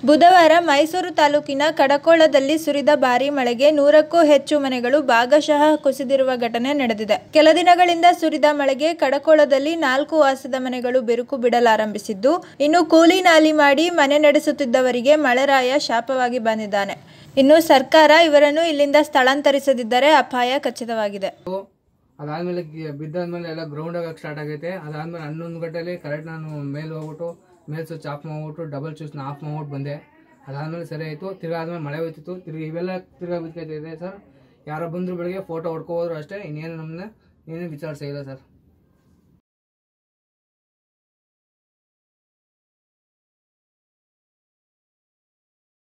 ಬುಧವಾರ ಮೈಸೂರು ತಾಲೂಕಿನ ಕಡಕೋಳದಲ್ಲಿ ಸುರಿದ ಭಾರೀ ಮಳೆಗೆ ನೂರಕ್ಕೂ ಹೆಚ್ಚು ಮನೆಗಳು ಭಾಗಶಃ ಕುಸಿದಿರುವ ಘಟನೆ ನಡೆದಿದೆ ಕೆಲ ದಿನಗಳಿಂದ ಸುರಿದ ಮಳೆಗೆ ಕಡಕೋಳದಲ್ಲಿ ನಾಲ್ಕು ವಾಸದ ಮನೆಗಳು ಬಿರುಕು ಬಿಡಲಾರಂಭಿಸಿದ್ದು ಇನ್ನು ಕೂಲಿ ನಾಲಿ ಮಾಡಿ ಮನೆ ನಡೆಸುತ್ತಿದ್ದವರಿಗೆ ಮಳೆರಾಯ ಶಾಪವಾಗಿ ಬಂದಿದ್ದಾನೆ ಇನ್ನು ಸರ್ಕಾರ ಇವರನ್ನು ಇಲ್ಲಿಂದ ಸ್ಥಳಾಂತರಿಸದಿದ್ದರೆ ಅಪಾಯ ಖಚಿತವಾಗಿದೆ ಅದಾದ್ಮೇಲೆ ಗಿ- ಬಿದ್ದಾದ್ಮೇಲೆ ಎಲ್ಲ ಗ್ರೌಂಡ್ ಆಗಕ್ಕೆ ಸ್ಟಾರ್ಟ್ ಆಗೈತೆ ಅದಾದ್ಮೇಲೆ ಹನ್ನೊಂದು ಗಂಟೆಲಿ ಕರೆಕ್ಟ್ ನಾನು ಮೇಲೆ ಹೋಗ್ಬಿಟ್ಟು ಮೇಲ್ ಸ್ವಿಚ್ ಆಫ್ ಮಾಡ್ಬಿಟ್ಟು ಡಬಲ್ ಸ್ವಿಚ್ನ ಆಫ್ ಮಾಡ್ಬಿಟ್ಟು ಬಂದೆ ಅದಾದ್ಮೇಲೆ ಸರಿ ಆಯಿತು ತಿರ್ಗಾ ಆದ್ಮೇಲೆ ಮಳೆ ಹೋಯ್ತಿತ್ತು ತಿರ್ಗಿ ಇವೆಲ್ಲ ತಿರ್ಗಾ ಬಿದ್ದೈತೆ ಸರ್ ಯಾರೋ ಬಂದ್ರು ಬೆಳಿಗ್ಗೆ ಫೋಟೋ ಹೊಡ್ಕೋದ್ರು ಅಷ್ಟೇ ಇನ್ನೇನು ನಮ್ಮನ್ನ ಏನೇನು ವಿಚಾರಿಸಿಲ್ಲ ಸರ್